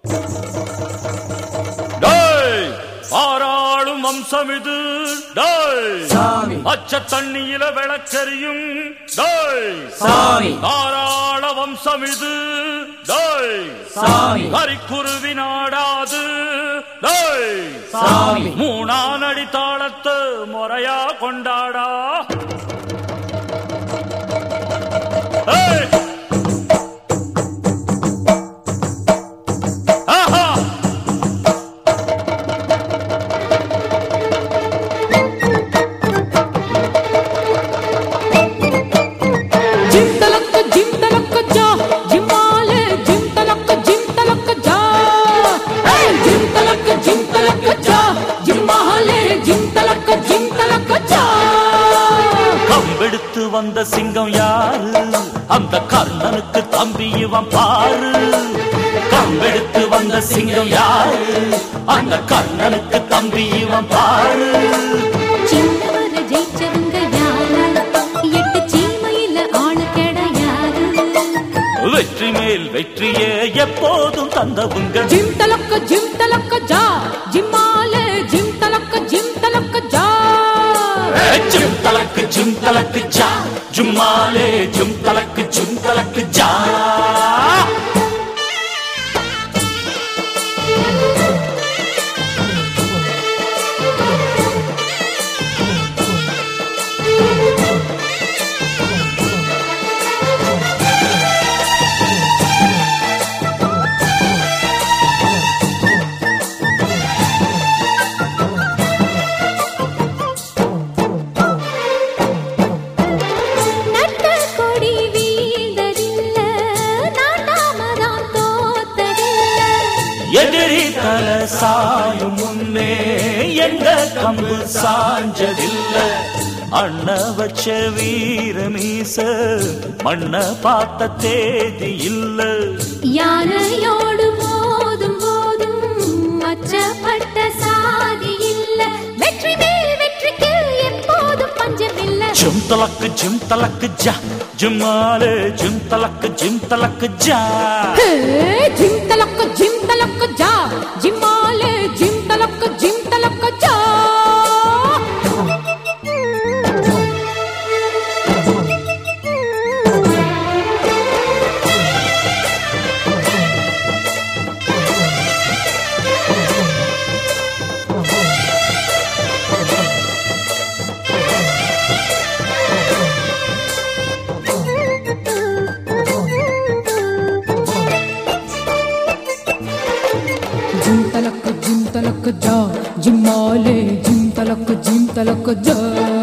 டேய் பாராளும் வம்சம் இது டேய் சாமி அச்ச தண்ணியில விளக்கெறியும் டேய் சாமி தாராள வம்சம் இது டேய் சாமி கரிக்குருவி நாடாது டேய் சாமி மூணானடி தாளத்து முறையா கொண்டாடா ஏய்! ஆஹா! జిమ్ తలక్క జిమ్ తలక్క జా జిమ్మాలే జిమ్ తలక్క జిమ్ తలక్క జా ఏయ్ జిమ్ తలక్క జిమ్ తలక్క జా జిమ్మాలే జిమ్ తలక్క జిమ్ తలక్క జా கம்பெடுத்து வந்த சிங்கம் யாரு அந்த கர்ணனுக்கு தம்பி இவன் பாரு கம்பெடுத்து வந்த சிங்கம் யாரு அந்த கர்ணனுக்கு தம்பி இவன் பாரு சின்னவர ஜெயிச்சவங்க யாரு எட்டு சீமையில ஆளு கிடையாது வெற்றி மேல் வெற்றியே எப்போதும் தந்தவுங்க జిమ్ తలక్క జిమ్ తలక్క జా జిమ్మాలే జిమ్ తలక్క జిమ్ తలక్క జా ஜிம் தலக்கு ஜிம் தலக்கு ஜா ஜும்மாலே ஜிம் தலக்கு ஜிம் தலக்கு ஜா நட்ட கொடி வீழ்ந்ததில்ல நாட்டாமதான் தோத்ததில்ல எதிரி தல சாயும் முன்னே எங்க கம்பு சாஞ்சதில்ல அண்ண வச்ச வீர மீச மண்ண பார்த்த தேதி இல்ல யானையோடு மோதும் போதும் அச்சப்பட்ட சாதி இல்ல வெற்றி மேல் வெற்றிக்கு எப்போதும் பஞ்சமில்ல ஜிம் தலக்கு ஜிம் தலக்கு ஜா ஜும்மாலே ஜிம் தலக்கு ஜிம் தலக்கு ஜா హే జిమ్ తలక్క జిమ్ తలక్క జా జిమ్మాలే జిమ్ తలక్క జిమ్ తలక్క జా జిమ్ తలక్క జిమ్ తలక్క జా జిమ్మాలే జిమ్ తలక్క జిమ్ తలక్క జా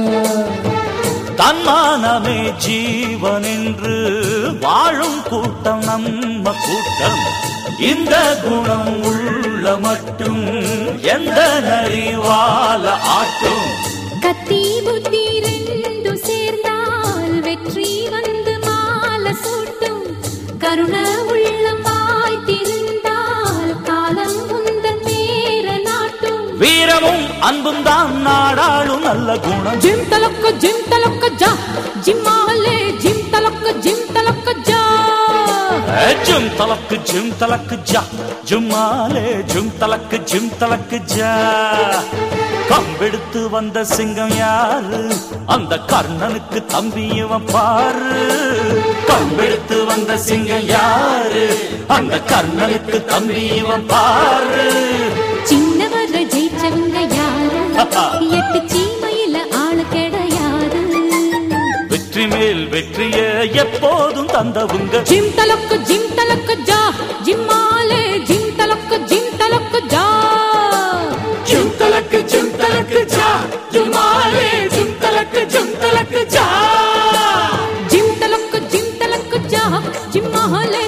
தன்மானமே ஜீவன் என்று வாழும் கூட்டம் நம்ம கூட்டம் இந்த குணம் உள்ள மட்டும் எந்த நரிவால ஆட்டும் கத்தி புத்தி ரெண்டு சேர்ந்தால் வெற்றி வந்து மாலை சூட்டும் கருண உள்ளம் வாய்த்திருந்தால் காலம் உந்தன் நேர நாட்டும் வீரமும் அன்பும் தான் நாடாளும் நல்ல குணம் జిమ్ తలక్క జిమ్ తలక్క జా జిమ్మాలే జిమ్ తలక్క జిమ్ తలక్క జా ஜும் தலக்கு ஜிம் தலக்கு ஜா ஜும்மாலே ஜும் தலக்கு ஜிம் தலக்கு ஜா கம்பெடுத்து வந்த சிங்கம் யாரு அந்த கர்ணனுக்கு தம்பி இவன் பாரு கம்பெடுத்து வந்த சிங்கம் யாரு அந்த கர்ணனுக்கு தம்பி இவன் பாரு சின்னவர ஜெயிச்சவங்க யாரு எட்டு சீமையில ஆளு கிடையாது வெற்றி மேல் வெற்றிய எப்போதும் தந்தவுங்க జిమ్ తలక్క జిమ్ తలక్క జా జిమ్మాలే జిమ్ తలక్క జిమ్ తలక్క జా ஜும் தலக்கு ஜும் தலக்கு ஜா ஜும்மாலே ஜும் தலக்கு ஜும் தலக்கு ஜா జిమ్ తలక్క జిమ్ తలక్క జా జిమ్మాలే